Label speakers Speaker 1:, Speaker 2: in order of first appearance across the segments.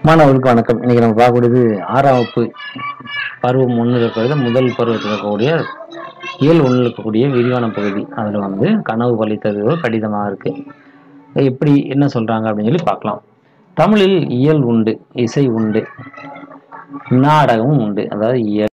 Speaker 1: மாணவர்களுக்கு வணக்கம் இன்னைக்கு நம்ம பார்க்கக்கூடியது ஆறாம் வகுப்பு பருவம் ஒன்றில் இருக்கிறது முதல் பருவத்தில் இருக்கக்கூடிய இயல் ஒன்றில் இருக்கக்கூடிய விரிவான பகுதி அதில் வந்து கனவு பலித்தது ஒரு கடிதமாக இருக்கு எப்படி என்ன சொல்றாங்க அப்படின்னு சொல்லி பார்க்கலாம் தமிழில் இயல் உண்டு இசை உண்டு நாடகம் உண்டு அதாவது இயல்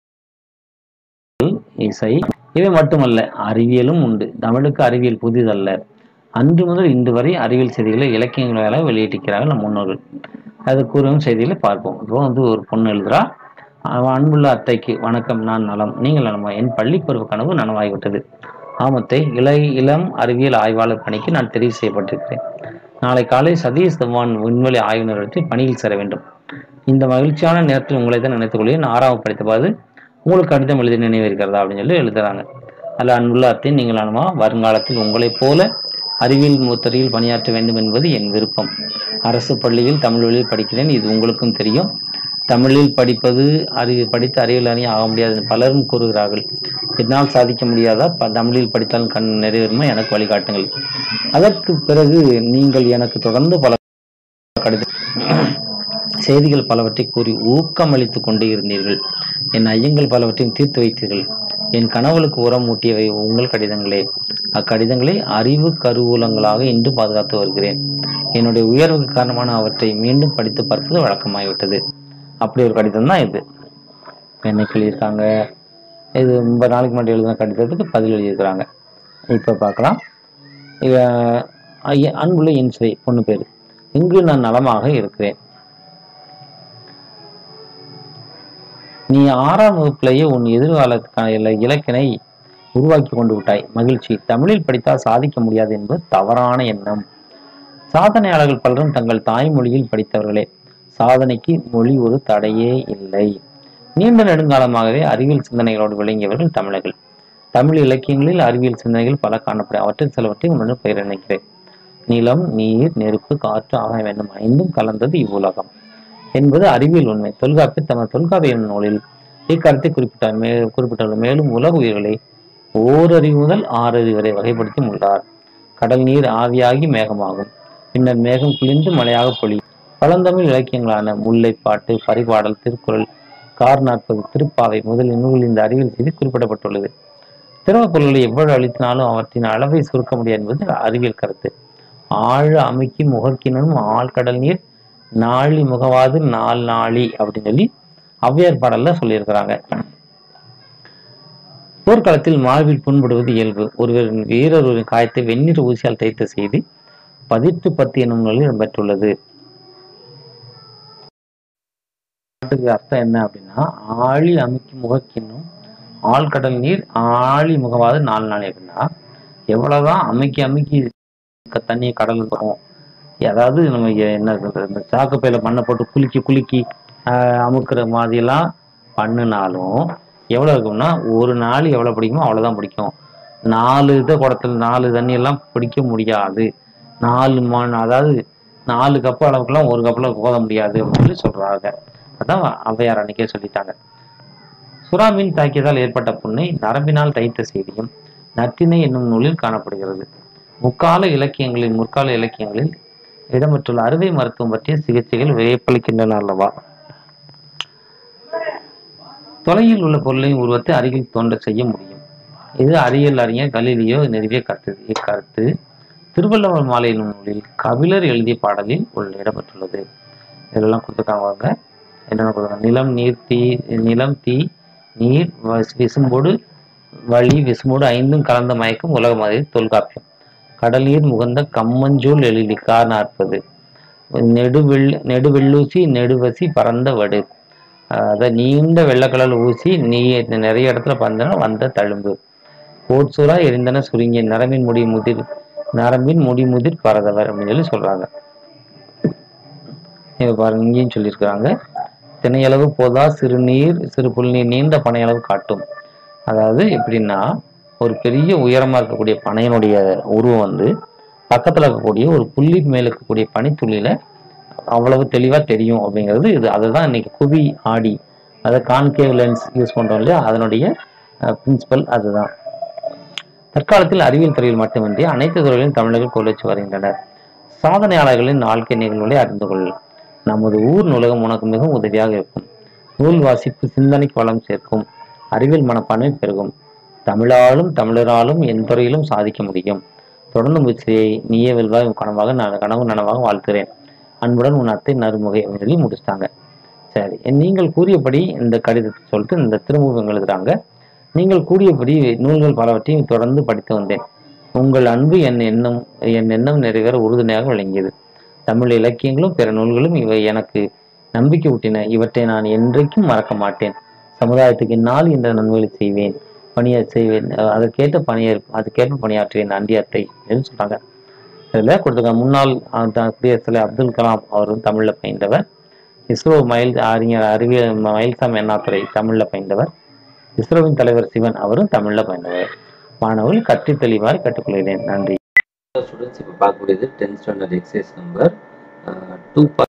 Speaker 1: இசை இவை மட்டுமல்ல அறிவியலும் உண்டு தமிழுக்கு அறிவியல் புதிதல்ல அன்று முதல் இன்று வரை அறிவியல் செய்திகளை இலக்கியங்களாக வெளியிட்டிருக்கிறார்கள் நம் முன்னோர்கள் அது கூறும் செய்திகளை பார்ப்போம் இப்போ வந்து ஒரு பொண்ணு எழுதுறா அவன் அன்புள்ள அத்தைக்கு வணக்கம் நான் நலம் நீங்கள் நலமா என் பள்ளி பருவ கனவு நனவாகிவிட்டது ஆமத்தை இளை இளம் அறிவியல் ஆய்வாளர் பணிக்கு நான் தெரிவு செய்யப்பட்டிருக்கிறேன் நாளை காலை சதீஷ் தவான் விண்வெளி ஆய்வு நிறுவனத்தில் பணியில் சேர வேண்டும் இந்த மகிழ்ச்சியான நேரத்தில் உங்களை தான் நினைத்துக் கொள்கிறேன் நான் ஆறாவது படித்த போது உங்களுக்கு கடிதம் எழுதி நினைவு இருக்கிறதா அப்படின்னு சொல்லி எழுதுறாங்க அல்ல அன்புள்ள அத்தை நீங்கள் அனுமா வருங்காலத்தில் உங்களைப் போல அறிவியல் மூத்தரையில் பணியாற்ற வேண்டும் என்பது என் விருப்பம் அரசு பள்ளியில் தமிழ் வழியில் படிக்கிறேன் இது உங்களுக்கும் தெரியும் தமிழில் படிப்பது அறிவு படித்து அறிவியல் அணி ஆக முடியாது என்று பலரும் கூறுகிறார்கள் என்னால் சாதிக்க முடியாதா ப- தமிழில் படித்தால் கண் நிறைவேறுமா எனக்கு வழிகாட்டுங்கள் அதற்கு பிறகு நீங்கள் எனக்கு தொடர்ந்து பல கடித செய்திகள் பலவற்றை கூறி ஊக்கமளித்துக் கொண்டே இருந்தீர்கள் என் ஐயங்கள் பலவற்றையும் தீர்த்து வைத்தீர்கள் என் கனவுகளுக்கு உரம் மூட்டியவை உங்கள் கடிதங்களே அக்கடிதங்களை அறிவு கருவூலங்களாக இன்று பாதுகாத்து வருகிறேன் என்னுடைய உயர்வுக்கு காரணமான அவற்றை மீண்டும் படித்து பார்ப்பது வழக்கமாகிவிட்டது அப்படி ஒரு கடிதம் தான் இது என்ன எழுதியிருக்காங்க இது ரொம்ப நாளைக்கு முன்னாடி எழுதின கடிதத்துக்கு பதில் எழுதியிருக்கிறாங்க இப்போ பார்க்கலாம் இவ ஐய- அன்புள்ள என் சிறை பொண்ணு பேர் இங்கு நான் நலமாக இருக்கிறேன் நீ ஆறாம் வகுப்பிலேயே உன் எதிர்காலத்துக்கான இல- இலக்கினை உருவாக்கி கொண்டு விட்டாய் மகிழ்ச்சி தமிழில் படித்தால் சாதிக்க முடியாது என்பது தவறான எண்ணம் சாதனையாளர்கள் பலரும் தங்கள் தாய்மொழியில் படித்தவர்களே சாதனைக்கு மொழி ஒரு தடையே இல்லை நீண்ட நெடுங்காலமாகவே அறிவியல் சிந்தனைகளோடு விளங்கியவர்கள் தமிழர்கள் தமிழ் இலக்கியங்களில் அறிவியல் சிந்தனைகள் பல காணப்படும் அவற்றில் சிலவற்றை உன்னுடன் பெயர் நினைக்கிறேன் நிலம் நீர் நெருப்பு காற்று ஆகாயம் என்னும் ஐந்தும் கலந்தது இவ்வுலகம் என்பது அறிவியல் உண்மை தொல்காப்பியர் தமது தொல்காப்பிய என்னும் நூலில் இக்கருத்தை குறிப்பிட்டார் மே குறிப்பிட்டுள்ள மேலும் உலக உயிர்களை ஓரறிவு முதல் ஆறறிவு வரை வகைப்படுத்தி உள்ளார் கடல் நீர் ஆவியாகி மேகமாகும் பின்னர் மேகம் குளிர்ந்து மழையாக பொழியும் பழந்தமிழ் இலக்கியங்களான முல்லைப்பாட்டு பரிபாடல் திருக்குறள் கார் நாற்பது திருப்பாவை முதலிய நூல்களில் இந்த அறிவியல் செய்தி குறிப்பிடப்பட்டுள்ளது திரவ பொருள்களை எவ்வளவு அளித்தினாலும் அவற்றின் அளவை சுருக்க முடியாது என்பது அறிவியல் கருத்து ஆழ அமுக்கி முகக்கினும் ஆழ்கடல் நீர் நாழி முகவாது நாள் நாளி அப்படின்னு சொல்லி ஔவையார் பாடல்ல சொல்லியிருக்கிறாங்க போர்க்களத்தில் மார்பில் புண்படுவது இயல்பு ஒருவரின் வீரர் ஒரு காயத்தை வெந்நீர் ஊசியால் தைத்த செய்தி பதிற்று பத்து என்னும் நூலில் இடம்பெற்றுள்ளது பாட்டுக்கு அர்த்தம் என்ன அப்படின்னா ஆழி அமுக்கி முகக்கினும் ஆழ்கடல் நீர் ஆழி முகவாது நாலு நாள் அப்படின்னா எவ்வளவுதான் அமுக்கி அமுக்கி க- தண்ணியை கடல் வரும் அதாவது நம்ம எ- என்ன சொல்றது இந்த சாக்குப்பையில மண்ணை போட்டு குலுக்கி குலுக்கி ஆஹ், அமுக்குற மாதிரிலாம் பண்ணினாலும் எவ்வளவு இருக்கும்னா ஒரு நாள் எவ்வளவு பிடிக்குமோ அவ்வளவுதான் பிடிக்கும் நாலு இதை குடத்துல நாலு தண்ணி எல்லாம் பிடிக்க முடியாது நாலு மண் அதாவது நாலு கப்பு அளவுக்குலாம் ஒரு கப்பில் போத முடியாது அப்படின்னு சொல்லி சொல்றாங்க அதான் ஔவையார் அன்னைக்கே சொல்லிட்டாங்க சுறாமீன் தாக்கியதால் ஏற்பட்ட புண்ணை நரம்பினால் தைத்த செய்தியும் நற்றினை என்னும் நூலில் காணப்படுகிறது முக்கால இலக்கியங்களில் முற்கால இலக்கியங்களில் இடம்பெற்றுள்ள அறுவை மருத்துவம் பற்றிய சிகிச்சைகள் வியப்பளிக்கின்றன அல்லவா தொலையில் உள்ள பொருளின் உருவத்தை அருகில் தோன்ற செய்ய முடியும் இது அறிவியல் அறிஞர் கலீலியோ நிறுவிய கருத்து இக்கருத்து திருவள்ளுவர் மாலை என்னும் நூலில் கபிலர் எழுதிய பாடலில் உள்ள இடம்பெற்றுள்ளது இதெல்லாம் கொடுத்துருக்காங்க வாங்க. என்னென்ன கொடுத்தாங்க நிலம் நீர் தீ நிலம் தீ நீர் வஸ்- விசும்போடு வழி விசும்போடு ஐந்தும் கலந்த மயக்கம் உலக மாதிரி தொல்காப்பியம் கடல் நீர் முகந்த கம்மஞ்சூல் எழிலி கார் நாற்பது நெடுவெள் நெடுவெள்ளூசி நெடுவசி பறந்த வடு அதாவது நீண்ட வெள்ளக்கடல் ஊசி நீ நிறைய இடத்துல பறந்தன வந்த தழும்பு கோட்சூரா எரிந்தன சுருங்கிய நரம்பின் முடி முதிர் நரம்பின் முடி முதிர் பறந்தவர் அப்படின்னு சொல்லி சொல்றாங்க இங்க பாருங்க இங்கேயும் சொல்லியிருக்கிறாங்க திணையளவு போதா சிறுநீர் சிறு புல்நீர் நீண்ட பனையளவு காட்டும் அதாவது எப்படின்னா ஒரு பெரிய உயரமா இருக்கக்கூடிய பனையினுடைய உருவம் வந்து பக்கத்துல இருக்கக்கூடிய ஒரு புள்ளின் மேல இருக்கக்கூடிய பனித்துளியில அவ்வளவு தெளிவா தெரியும் அப்படிங்கிறது இது அதுதான் இன்னைக்கு குவி ஆடி அதை கான்கேவ் லென்ஸ் யூஸ் பண்றோம் இல்லையா அதனுடைய பிரின்சிபல் அதுதான் தற்காலத்தில் அறிவியல் துறையில் மட்டுமின்றி அனைத்து துறைகளிலும் தமிழர்கள் கொள்ளச்சு வருகின்றனர் சாதனையாளர்களின் வாழ்க்கை நிகழ்வுகளை அறிந்து கொள் நமது ஊர் நூலகம் உனக்கு மிகவும் உதவியாக இருக்கும் நூல் வாசிப்பு சிந்தனைக்கு வளம் சேர்க்கும் அறிவியல் மனப்பான்மை பெருகும் தமிழாலும் தமிழராலும் என் துறையிலும் சாதிக்க முடியும் தொடர்ந்து முயற்சியை நீயே வெல்வாய் உன் கனவாக நான் கனவு நனவாக வாழ்த்துகிறேன் அன்புடன் உன் அத்தை நறுமுகை அப்படின்னு சொல்லி முடிச்சிட்டாங்க சரி நீங்கள் கூறியபடி இந்த கடிதத்தை சொல்லிட்டு இந்த திருமுகம் எழுதுறாங்க நீங்கள் கூறியபடி நூல்கள் பலவற்றையும் தொடர்ந்து படித்து வந்தேன் உங்கள் அன்பு என் எண்ணம் என் எண்ணம் நிறைவேற உறுதுணையாக விளங்கியது தமிழ் இலக்கியங்களும் பிற நூல்களும் இவை எனக்கு நம்பிக்கை ஊட்டின இவற்றை நான் என்றைக்கும் மறக்க மாட்டேன் சமுதாயத்துக்கு என்னால் இந்த நன்மைகளை செய்வேன் பணியை செய்வேன் அஹ் அதற்கேற்ற பணியை அதுக்கேற்ப பணியாற்றுவேன் நன்றி அத்தை என்று சொல்றாங்க இதில் கொடுத்துருக்காங்க முன்னாள் அஹ், த- குடியரசுத் தலைவர் அப்துல் கலாம் அவரும் தமிழில் பயின்றவர் இஸ்ரோ மயில் அறிஞர் அறிவியல் மயில்சாமி அண்ணாதுரை தமிழில் பயின்றவர் இஸ்ரோவின் தலைவர் சிவன் அவரும் தமிழில் பயின்றவர் மாணவர்கள் கற்று தெளிவாய் கற்றுக்கொள்கிறேன் நன்றி
Speaker 2: ஸ்டூடெண்ட்ஸ் இப்போ பார்க்கக்கூடியது tenth standard exercise number two